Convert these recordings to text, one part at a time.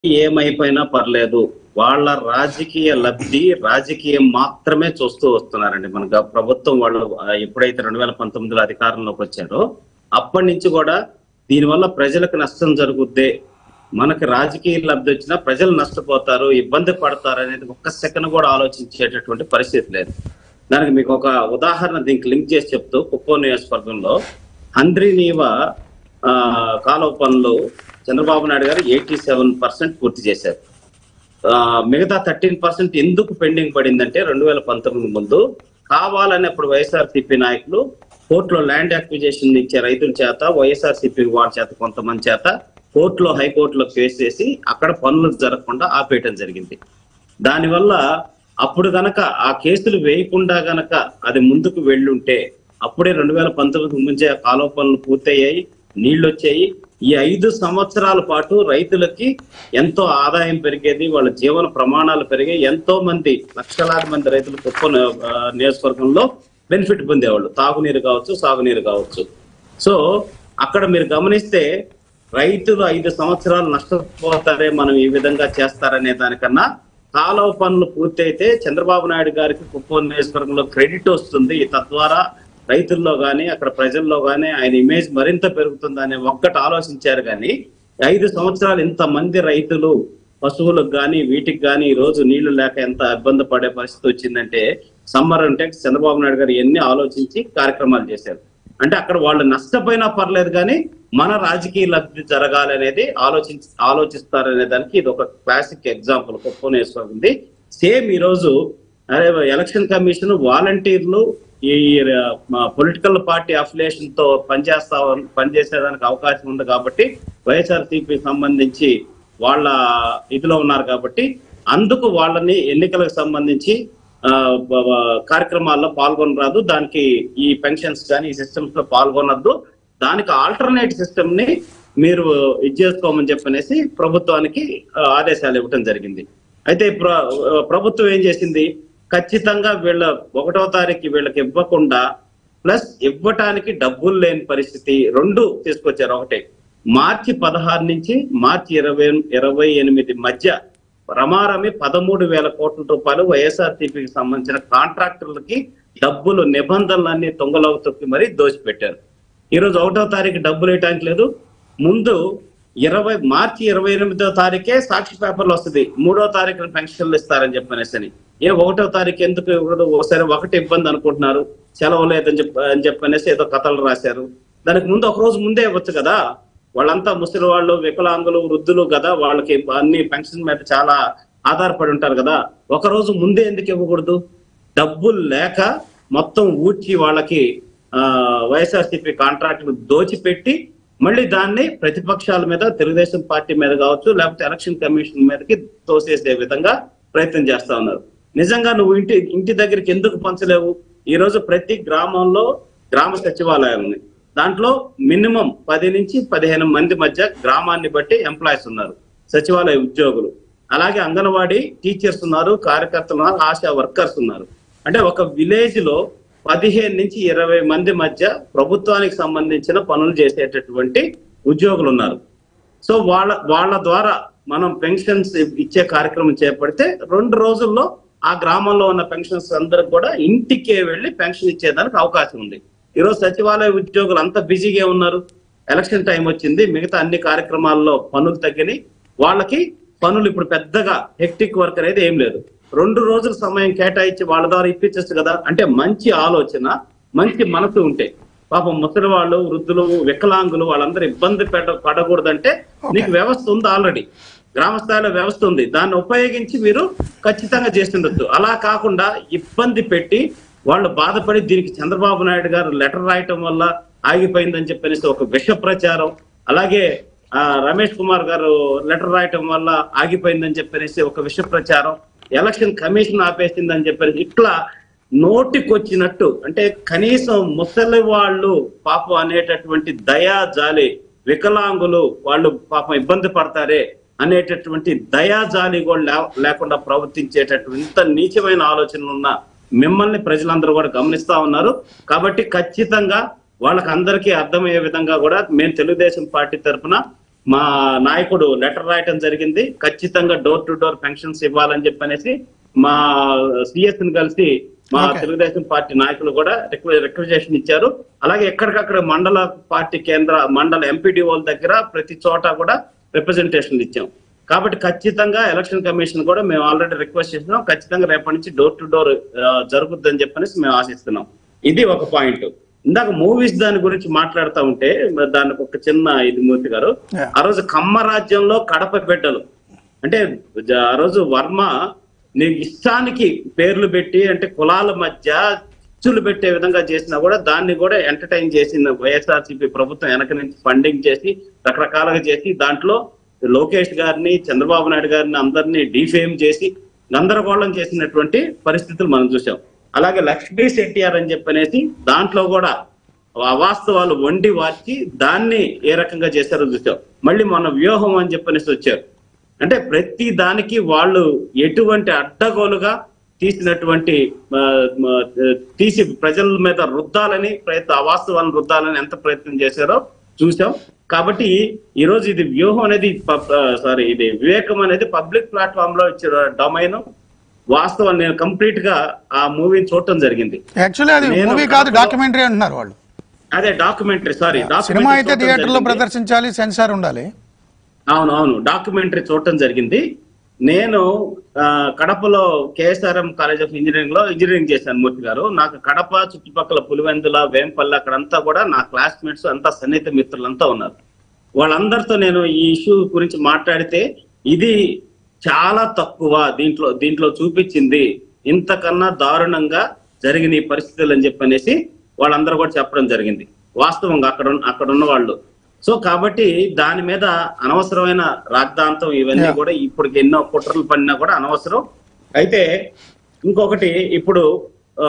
ఏమైపోయినా పర్లేదు వాళ్ళ రాజకీయ లబ్ధి రాజకీయం మాత్రమే చూస్తూ వస్తున్నారండి మన గ- ప్రభుత్వం వాళ్ళు ఆ, ఎప్పుడైతే రెండు వేల పంతొమ్మిదిలో అధికారంలోకి వచ్చారో అప్పటి నుంచి కూడా దీనివల్ల ప్రజలకు నష్టం జరుగుద్దే మనకి రాజకీయ లబ్ధి వచ్చినా ప్రజలు నష్టపోతారు ఇబ్బంది పడతారు అనేది ఒక్క సెకండ్ కూడా ఆలోచించేటటువంటి పరిస్థితి లేదు దానికి మీకు ఒక ఉదాహరణ దీనికి లింక్ చేసి చెప్తూ కుప్పం నియోజకవర్గంలో హంద్రీనీవ ఆ, కాలువ పనులు చంద్రబాబు నాయుడు గారు ఎయిటీ సెవెన్ పర్సెంట్ పూర్తి చేశారు ఆ, మిగతా థర్టీన్ పర్సెంట్ ఎందుకు పెండింగ్ పడిందంటే రెండు వేల పంతొమ్మిది ముందు కావాలని అప్పుడు వైఎస్ఆర్సీపీ నాయకులు కోర్టులో ల్యాండ్ అక్విజేషన్ ఇచ్చే రైతుల చేత వైఎస్ఆర్సీపీ వాళ్ళ చేత కొంతమంది చేత కోర్టులో హైకోర్టులో కేసు చేసి అక్కడ పనులు జరగకుండా ఆపేయటం జరిగింది దానివల్ల అప్పుడు గనక ఆ కేసులు వేయకుండా గనక అది ముందుకు వెళ్ళుంటే అప్పుడే రెండు వేల పంతొమ్మిది ముందే ఆ కాలువ పనులు పూర్తయ్యాయి నీళ్లు వచ్చాయి ఈ ఐదు సంవత్సరాల పాటు రైతులకి ఎంతో ఆదాయం పెరిగేది వాళ్ళ జీవన ప్రమాణాలు పెరిగాయి ఎంతో మంది లక్షలాది మంది రైతులు కుప్ప ఆ, నియోజకవర్గంలో బెనిఫిట్ పొందేవాళ్ళు తాగునీరు కావచ్చు సాగునీరు కావచ్చు సో అక్కడ మీరు గమనిస్తే రైతులు ఐదు సంవత్సరాలు నష్టపోతారే మనం ఈ విధంగా చేస్తారనే దానికన్నా కాలువ పనులు పూర్తయితే చంద్రబాబు నాయుడు గారికి కుప్పం నియోజకవర్గంలో క్రెడిట్ వస్తుంది తద్వారా రైతుల్లో గాని అక్కడ ప్రజల్లో గాని ఆయన ఇమేజ్ మరింత పెరుగుతుందనే ఒక్కటి ఆలోచించారు కానీ ఐదు సంవత్సరాలు ఇంత మంది రైతులు పశువులకు గాని వీటికి గాని ఈ రోజు నీళ్లు లేక ఎంత ఇబ్బంది పడే పరిస్థితి వచ్చిందంటే సమ్మర్ అంటే చంద్రబాబు నాయుడు గారు ఎన్ని ఆలోచించి కార్యక్రమాలు చేశారు అంటే అక్కడ వాళ్ళు నష్టపోయినా పర్లేదు కానీ మన రాజకీయ లబ్ధి జరగాలి అనేది ఆలోచించి ఆలోచిస్తారనే దానికి ఇది ఒక క్లాసిక్ ఎగ్జాంపుల్ కుప్పం ఉంది సేమ్ ఈ రోజు అరే ఎలక్షన్ కమిషన్ వాలంటీర్లు ఈ పొలిటికల్ పార్టీ అఫిలియేషన్ తో పనిచేస్తా పనిచేసేదానికి అవకాశం ఉంది కాబట్టి వైఎస్ఆర్ సంబంధించి వాళ్ళ ఇదిలో ఉన్నారు కాబట్టి అందుకు వాళ్ళని ఎన్నికలకు సంబంధించి ఆ, బ- బ- కార్యక్రమాల్లో పాల్గొనరాదు దానికి ఈ పెన్షన్స్ కానీ ఈ సిస్టమ్స్ లో పాల్గొనద్దు దానికి ఆల్టర్నేట్ సిస్టమ్ ని మీరు ఇది చేసుకోమని చెప్పనేసి ప్రభుత్వానికి ఆ, ఆదేశాలు ఇవ్వటం జరిగింది అయితే ప్ర- ప్రభుత్వం ఏం చేసింది ఖచ్చితంగా వీళ్ళ ఒకటో తారీఖు వీళ్ళకి ఇవ్వకుండా ప్లస్ ఇవ్వటానికి డబ్బులు లేని పరిస్థితి రెండు తీసుకొచ్చారు ఒకటే మార్చి పదహారు నుంచి మార్చి ఇరవై ఇరవై ఎనిమిది మధ్య రమారమి పదమూడు వేల కోట్ల రూపాయలు వైఎస్ఆర్సీపీకి సంబంధించిన కాంట్రాక్టర్లకి డబ్బులు నిబంధనలన్నీ తొంగలోకి తొక్కి మరీ దోచిపెట్టారు ఈ రోజు ఒకటో తారీఖు డబ్బులు వేయటానికి లేదు ముందు ఇరవై మార్చి ఇరవై ఎనిమిదో తారీఖే సాక్షి పేపర్లు వస్తుంది మూడో తారీఖున పెన్షన్లు ఇస్తారని చెప్పనేసి అని ఏ ఒకటో తారీఖు ఎందుకు ఇవ్వకూడదు ఒకసారి ఒకటి ఇబ్బంది అనుకుంటున్నారు సెలవు లేదని చెప్ప అని చెప్పనేసి ఏదో కథలు రాశారు దానికి ముందు ఒక రోజు ముందే ఇవ్వచ్చు కదా వాళ్ళంతా ముసలి వాళ్ళు వికలాంగులు వృద్ధులు కదా వాళ్ళకి అన్ని పెన్షన్ మీద చాలా ఆధారపడి ఉంటారు కదా ఒక రోజు ముందే ఎందుకు ఇవ్వకూడదు డబ్బులు లేక మొత్తం ఊడ్చి వాళ్ళకి ఆ వైఎస్ఆర్సీపీ కాంట్రాక్టులు దోచిపెట్టి మళ్ళీ దాన్ని ప్రతిపక్షాల మీద తెలుగుదేశం పార్టీ మీద కావచ్చు లేకపోతే ఎలక్షన్ కమిషన్ మీదకి తోసేసే విధంగా ప్రయత్నం చేస్తా ఉన్నారు నిజంగా నువ్వు ఇంటి ఇంటి దగ్గరికి ఎందుకు పంచలేవు ఈ రోజు ప్రతి గ్రామంలో గ్రామ సచివాలయాలు ఉన్నాయి దాంట్లో మినిమం పది నుంచి పదిహేను మంది మధ్య గ్రామాన్ని బట్టి ఎంప్లాయీస్ ఉన్నారు సచివాలయ ఉద్యోగులు అలాగే అంగన్వాడీ టీచర్స్ ఉన్నారు కార్యకర్తలు ఉన్నారు ఆశా వర్కర్స్ ఉన్నారు అంటే ఒక విలేజ్ లో పదిహేను నుంచి ఇరవై మంది మధ్య ప్రభుత్వానికి సంబంధించిన పనులు చేసేటటువంటి ఉద్యోగులు ఉన్నారు సో వాళ్ళ వాళ్ళ ద్వారా మనం పెన్షన్స్ ఇచ్చే కార్యక్రమం చేపడితే రెండు రోజుల్లో ఆ గ్రామంలో ఉన్న పెన్షన్స్ అందరికి కూడా ఇంటికే వెళ్ళి పెన్షన్ ఇచ్చేదానికి అవకాశం ఉంది ఈరోజు సచివాలయ ఉద్యోగులు అంత బిజీగా ఉన్నారు ఎలక్షన్ టైం వచ్చింది మిగతా అన్ని కార్యక్రమాల్లో పనులు తగ్గినాయి వాళ్ళకి పనులు ఇప్పుడు పెద్దగా హెక్టిక్ వర్క్ అనేది ఏం లేదు రెండు రోజుల సమయం కేటాయించి వాళ్ళ ద్వారా ఇప్పించచ్చు కదా అంటే మంచి ఆలోచన మంచి మనసు ఉంటే పాపం ముసలి వాళ్ళు వృద్ధులు వికలాంగులు వాళ్ళందరూ ఇబ్బంది పెట్ట పడకూడదంటే నీకు వ్యవస్థ ఉంది ఆల్రెడీ గ్రామ స్థాయిలో వ్యవస్థ ఉంది దాన్ని ఉపయోగించి మీరు ఖచ్చితంగా చేస్తుండొచ్చు అలా కాకుండా ఇబ్బంది పెట్టి వాళ్ళు బాధపడి దీనికి చంద్రబాబు నాయుడు గారు లెటర్ రాయటం వల్ల ఆగిపోయిందని చెప్పనేసి ఒక విష ప్రచారం అలాగే ఆ రమేష్ కుమార్ గారు లెటర్ రాయటం వల్ల ఆగిపోయిందని చెప్పనేసి ఒక విష ప్రచారం ఎలక్షన్ కమిషన్ ఆపేసిందని చెప్పేసి ఇట్లా నోటికొచ్చినట్టు అంటే కనీసం ముసలి వాళ్ళు పాపం అనేటటువంటి దయా జాలి వికలాంగులు వాళ్ళు పాపం ఇబ్బంది పడతారే అనేటటువంటి దయా జాలి కూడా లే- లేకుండా ప్రవర్తించేటటువంటి ఇంత నీచమైన ఆలోచనలు ఉన్న మిమ్మల్ని ప్రజలందరూ కూడా గమనిస్తా ఉన్నారు కాబట్టి ఖచ్చితంగా వాళ్ళకి అందరికీ అర్థమయ్యే విధంగా కూడా మేము తెలుగుదేశం పార్టీ తరఫున మా నాయకుడు లెటర్ రాయటం జరిగింది ఖచ్చితంగా డోర్ టు డోర్ పెన్షన్స్ ఇవ్వాలని చెప్పనేసి మా సిఎస్ ని కలిసి మా Okay. తెలుగుదేశం పార్టీ నాయకులు కూడా రిక్వెజేషన్ ఇచ్చారు అలాగే ఎక్కడికక్కడ మండల పార్టీ కేంద్ర మండల ఎంపీడీఓల దగ్గర ప్రతి చోట కూడా రిప్రజెంటేషన్ ఇచ్చాం కాబట్టి ఖచ్చితంగా ఎలక్షన్ కమిషన్ కూడా మేము ఆల్రెడీ రిక్వెస్ట్ చేస్తున్నాం ఖచ్చితంగా రేపటి నుంచి డోర్ టు డోర్ జరుగుద్దని చెప్పనేసి మేము ఆశిస్తున్నాం ఇది ఒక పాయింట్ ఇందాక మూవీస్ దాని గురించి మాట్లాడుతూ ఉంటే మరి దానికి ఒక చిన్న ఇది మూర్తి గారు Yeah. ఆ రోజు కమ్మ రాజ్యంలో కడప బిడ్డలు అంటే జ- ఆ రోజు వర్మ నీకు ఇష్టానికి పేర్లు పెట్టి అంటే కులాల మధ్య చిచ్చులు పెట్టే విధంగా చేసినా కూడా దాన్ని కూడా ఎంటర్టైన్ చేసిన వైఎస్ఆర్సీపీ ప్రభుత్వం వెనక నుంచి ఫండింగ్ చేసి రకరకాలుగా చేసి దాంట్లో లోకేష్ గారిని చంద్రబాబు నాయుడు గారిని అందరినీ డిఫేమ్ చేసి గందరగోళం చేసినటువంటి పరిస్థితులు మనం చూసాం అలాగే లక్ష్మీ శెట్టిఆర్ అని చెప్పనేసి దాంట్లో కూడా అవాస్తవాలు వండి వార్చి దాన్ని ఏ రకంగా చేశారో చూసాం మళ్ళీ మన వ్యూహం అని చెప్పనేసి వచ్చారు అంటే ప్రతి దానికి వాళ్ళు ఎటువంటి అడ్డగోలుగా తీసినటువంటి ఆ, ఆ, తీసి ప్రజల మీద రుద్దాలని ప్రయత్నం అవాస్తవాలను రుద్దాలని ఎంత ప్రయత్నం చేశారో చూసాం కాబట్టి ఈ రోజు ఇది వ్యూహం అనేది సారీ ఇది వివేకం అనేది పబ్లిక్ ప్లాట్ఫామ్ లో ఇచ్చిన డొమైన్ వాస్తవం నేను కంప్లీట్ గా ఆ మూవీని చూడటం జరిగింది యాక్చువల్లీ అది నేను మూవీ కాదు కడపలో- డాక్యుమెంటరీ అంటున్నారు వాళ్ళు అదే డాక్యుమెంటరీ సారీ సినిమా అయితే థియేటర్ లో ప్రదర్శించాలి సెన్సార్ ఉండాలి అవును అవును డాక్యుమెంటరీ చూడటం జరిగింది నేను ఆ, కడపలో కేఎస్ఆర్ఎం కాలేజ్ ఆఫ్ ఇంజనీరింగ్ లో ఇంజనీరింగ్ చేశాను మూర్తి గారు నాకు కడప చుట్టుపక్కల పులివెందుల వేంపల్లి అక్కడంతా కూడా నా క్లాస్మేట్స్ అంతా సన్నిహిత మిత్రులంతా ఉన్నారు వాళ్ళందరితో నేను ఈ ఇష్యూ గురించి మాట్లాడితే ఇది చాలా తక్కువ దీంట్లో దీంట్లో చూపించింది ఇంతకన్నా దారుణంగా జరిగిన ఈ పరిస్థితులు అని చెప్పనేసి వాళ్ళందరూ కూడా చెప్పడం జరిగింది వాస్తవంగా అక్కడ ఉన్న- అక్కడ ఉన్న వాళ్ళు సో కాబట్టి దాని మీద అనవసరమైన రాద్ధాంతం ఇవన్నీ Yeah. కూడా ఇప్పటికి ఎన్నో కుట్రలు పడినా కూడా అనవసరం అయితే ఇంకొకటి ఇప్పుడు ఆ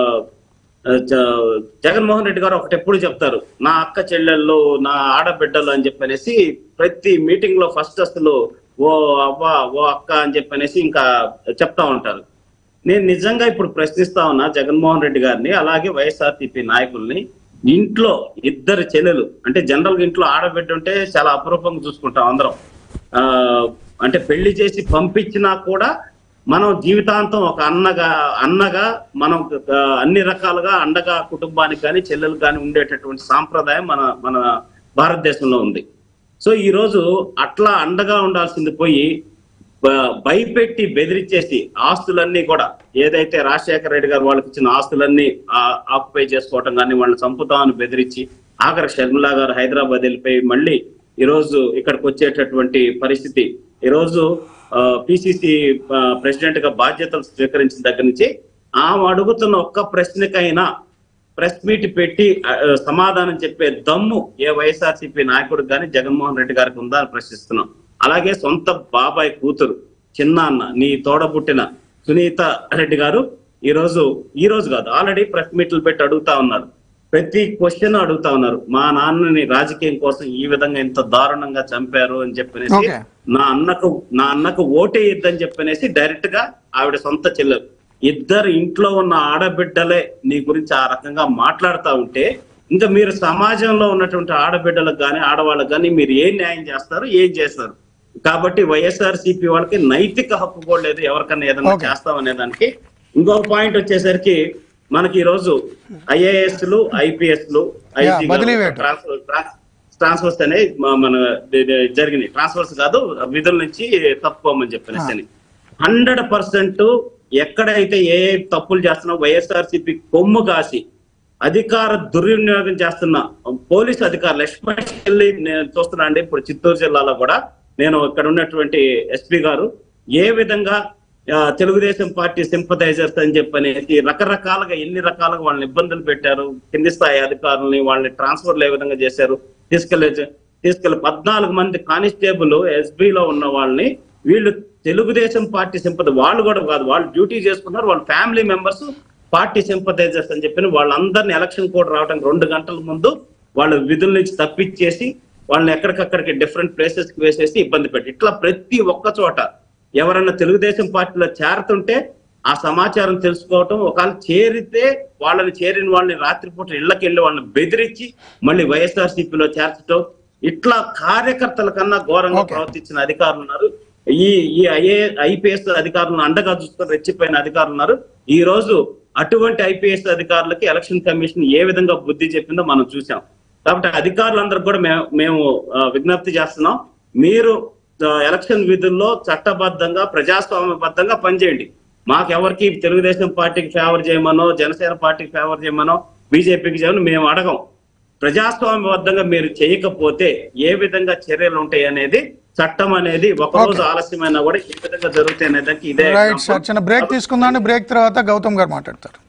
జ- జగన్మోహన్ రెడ్డి గారు ఒకటి ఎప్పుడు చెప్తారు నా అక్క చెల్లెళ్ళు నా ఆడబిడ్డలు అని చెప్పనేసి ప్రతి మీటింగ్ లో ఫస్ట్ అసలు ఓ అవ్వ ఓ అక్క అని చెప్పనేసి ఇంకా చెప్తా ఉంటారు నేను నిజంగా ఇప్పుడు ప్రశ్నిస్తా ఉన్నా జగన్మోహన్ రెడ్డి గారిని అలాగే వైఎస్ఆర్టీపీ నాయకుల్ని ఇంట్లో ఇద్దరు చెల్లెలు అంటే జనరల్ గా ఇంట్లో ఆడబిడ్డ ఉంటే చాలా అపురూపంగా చూసుకుంటాం అందరం ఆ అంటే పెళ్లి చేసి పంపించినా కూడా మనం జీవితాంతం ఒక అన్నగా అన్నగా మనం ఆ, అన్ని రకాలుగా అండగా కుటుంబానికి కానీ చెల్లెలు కానీ ఉండేటటువంటి సాంప్రదాయం మన మన భారతదేశంలో ఉంది సో ఈ రోజు అట్లా అండగా ఉండాల్సింది పోయి బ- భయపెట్టి బెదిరించేసి ఆస్తులన్నీ కూడా ఏదైతే రాజశేఖర రెడ్డి గారు వాళ్ళకి ఇచ్చిన ఆస్తులన్నీ ఆక్యుపై చేసుకోవటం కానీ వాళ్ళని చంపుతామని బెదిరించి ఆఖరి షర్మిలా గారు హైదరాబాద్ వెళ్ళిపోయి మళ్ళీ ఈ రోజు ఇక్కడికి వచ్చేటటువంటి పరిస్థితి ఈ రోజు పిసిసి ప్రెసిడెంట్ గా బాధ్యతలు స్వీకరించిన దగ్గర నుంచి ఆమె అడుగుతున్న ఒక్క ప్రశ్నకైనా ప్రెస్ మీట్ పెట్టి ఆ, ఆ, సమాధానం చెప్పే దమ్ము ఏ వైఎస్ఆర్సీపీ నాయకుడు కానీ జగన్మోహన్ రెడ్డి గారికి ఉందా అని ప్రశ్నిస్తున్నాం అలాగే సొంత బాబాయ్ కూతురు చిన్నాన్న నీ తోడబుట్టిన సునీత రెడ్డి గారు ఈ రోజు ఈ రోజు కాదు ఆల్రెడీ ప్రెస్ మీట్లు పెట్టి అడుగుతా ఉన్నారు ప్రతి క్వశ్చన్ అడుగుతా ఉన్నారు మా నాన్నని రాజకీయం కోసం ఈ విధంగా ఇంత దారుణంగా చంపారు అని చెప్పనేసి Okay. నా అన్నకు నా అన్నకు ఓటేయద్దని చెప్పనేసి డైరెక్ట్ గా ఆవిడ సొంత చెల్లెలు ఇద్దరు ఇంట్లో ఉన్న ఆడబిడ్డలే నీ గురించి ఆ రకంగా మాట్లాడుతా ఉంటే ఇంకా మీరు సమాజంలో ఉన్నటువంటి ఆడబిడ్డలకు కానీ ఆడవాళ్ళకి కానీ మీరు ఏం న్యాయం చేస్తారు ఏం చేస్తారు కాబట్టి వైఎస్ఆర్ సిపి వాళ్ళకి నైతిక హక్కు కూడా లేదు ఎవరికన్నా ఏదైనా Okay. చేస్తామనే దానికి ఇంకొక పాయింట్ వచ్చేసరికి మనకి ఈ రోజు ఐఏఎస్ లు ఐపీఎస్ లు Yeah, బదిలీ వేటు. ట్రాన్స్ఫర్స్ అనేవి మ- మన ది- ది- జరిగినాయి ట్రాన్స్ఫర్స్ కాదు విధుల నుంచి తప్పుకోమని చెప్పినసి అని హండ్రెడ్ పర్సెంట్ ఎక్కడైతే ఏ ఏ తప్పులు చేస్తున్నా వైఎస్ఆర్సీపీ కొమ్ము కాసి అధికార దుర్వినియోగం చేస్తున్న పోలీస్ అధికారులు ఎస్పెషల్లీ నేను చూస్తున్నా అండి ఇప్పుడు చిత్తూరు జిల్లాలో కూడా నేను ఇక్కడ ఉన్నటువంటి ఎస్పీ గారు ఏ విధంగా ఆ, తెలుగుదేశం పార్టీ సింపథైజర్స్ అని చెప్పనేసి రకరకాలుగా ఎన్ని రకాలుగా వాళ్ళని ఇబ్బందులు పెట్టారు కింది స్థాయి అధికారులని వాళ్ళని ట్రాన్స్ఫర్లు ఏ విధంగా చేశారు తీసుకెళ్లే తీసుకెళ్లి పద్నాలుగు మంది కానిస్టేబుల్ ఎస్బీ లో ఉన్న వాళ్ళని వీళ్ళు తెలుగుదేశం పార్టీ సింపతి వాళ్ళు కూడా కాదు వాళ్ళు డ్యూటీ చేసుకున్నారు వాళ్ళ ఫ్యామిలీ మెంబర్స్ పార్టీ సింపథైజర్స్ అని చెప్పిన వాళ్ళందరినీ ఎలక్షన్ కోడ్ రావడానికి రెండు గంటల ముందు వాళ్ళ విధుల నుంచి తప్పించేసి వాళ్ళని ఎక్కడికక్కడికి డిఫరెంట్ ప్లేసెస్ కి వేసేసి ఇబ్బంది పెట్టి ఇట్లా ప్రతి ఒక్క చోట ఎవరన్నా తెలుగుదేశం పార్టీలో చేరుతుంటే ఆ సమాచారం తెలుసుకోవటం ఒకవేళ చేరితే వాళ్ళని చేరిన వాళ్ళని రాత్రిపూట ఇళ్ళకి వెళ్ళి వాళ్ళని బెదిరించి మళ్ళీ వైఎస్ఆర్ లో చేర్చడం ఇట్లా కార్యకర్తల కన్నా ఘోరంగా Okay. ప్రవర్తించిన అధికారులు ఉన్నారు ఈ ఈ ఐఏ ఐపీఎస్ అధికారులను అండగా చూసుకొని రెచ్చిపోయిన అధికారులు ఉన్నారు ఈ రోజు అటువంటి ఐపీఎస్ అధికారులకి ఎలక్షన్ కమిషన్ ఏ విధంగా బుద్ధి చెప్పిందో మనం చూసాం కాబట్టి అధికారులందరూ కూడా మేము మేము ఆ, విజ్ఞప్తి చేస్తున్నాం మీరు ఆ, ఎలక్షన్ విధుల్లో చట్టబద్ధంగా ప్రజాస్వామ్యబద్ధంగా పనిచేయండి మాకెవరికి తెలుగుదేశం పార్టీకి ఫేవర్ చేయమనో జనసేన పార్టీకి ఫేవర్ చేయమనో బీజేపీకి చేయమని మేము అడగం ప్రజాస్వామ్యబద్ధంగా మీరు చేయకపోతే ఏ విధంగా చర్యలు ఉంటాయి అనేది చట్టం అనేది ఒక రోజు ఆలస్యమైనా కూడా ఏ విధంగా జరుగుతాయి అనే దానికి ఇదే రైట్ example. సార్ చిన్న బ్రేక్ తీసుకుందాం బ్రేక్ తర్వాత గౌతమ్ గారు మాట్లాడతారు